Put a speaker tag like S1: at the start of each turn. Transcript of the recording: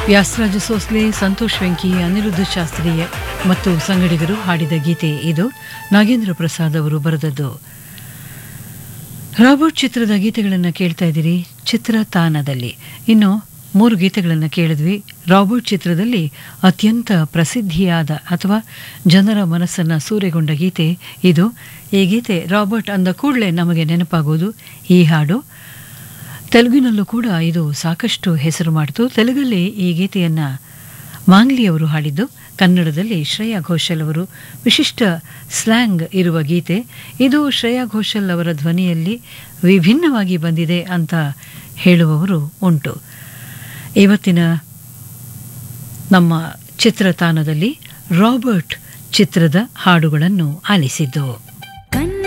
S1: ವ್ಯಾಸರಾಜ ಸೋಸ್ಲೆ ಸಂತೋಷ್ ವೆಂಕಿ ಅನಿರುದ್ಧ ಶಾಸ್ತ್ರಿ ಮತ್ತು ಸಂಗಡಿಗರು ಹಾಡಿದ ಗೀತೆ ಇದು ನಾಗೇಂದ್ರ ಪ್ರಸಾದ್ ಅವರು ಬರೆದದ್ದು ರಾಬರ್ಟ್ ಚಿತ್ರದ ಗೀತೆಗಳನ್ನು ಕೇಳ್ತಾ ಇದ್ದೀರಿ ಚಿತ್ರತಾನದಲ್ಲಿ ಇನ್ನು ಮೂರು ಗೀತೆಗಳನ್ನು ಕೇಳಿದ್ವಿ ರಾಬರ್ಟ್ ಚಿತ್ರದಲ್ಲಿ ಅತ್ಯಂತ ಪ್ರಸಿದ್ಧಿಯಾದ ಅಥವಾ ಜನರ ಮನಸ್ಸನ್ನು ಸೂರೆಗೊಂಡ ಗೀತೆ ಇದು ಈ ಗೀತೆ ರಾಬರ್ಟ್ ಅಂದ ಕೂಡಲೇ ನಮಗೆ ನೆನಪಾಗೋದು ಈ ಹಾಡು ತೆಲುಗಿನಲ್ಲೂ ಕೂಡ ಇದು ಸಾಕಷ್ಟು ಹೆಸರು ಮಾಡಿತು ತೆಲುಗಲ್ಲಿ ಈ ಗೀತೆಯನ್ನು ಮಾಂಗ್ಲಿಯವರು ಹಾಡಿದ್ದು ಕನ್ನಡದಲ್ಲಿ ಶ್ರೇಯಾ ಘೋಷಲ್ ಅವರು ವಿಶಿಷ್ಟ ಸ್ಲ್ಯಾಂಗ್ ಇರುವ ಗೀತೆ ಇದು ಶ್ರೇಯಾ ಘೋಷಲ್ ಅವರ ಧ್ವನಿಯಲ್ಲಿ ವಿಭಿನ್ನವಾಗಿ ಬಂದಿದೆ ಅಂತ ಹೇಳುವವರು ಉಂಟು ಇವತ್ತಿನ ನಮ್ಮ ಚಿತ್ರತಾನದಲ್ಲಿ ರಾಬರ್ಟ್ ಚಿತ್ರದ ಹಾಡುಗಳನ್ನು ಆಲಿಸಿದ್ದು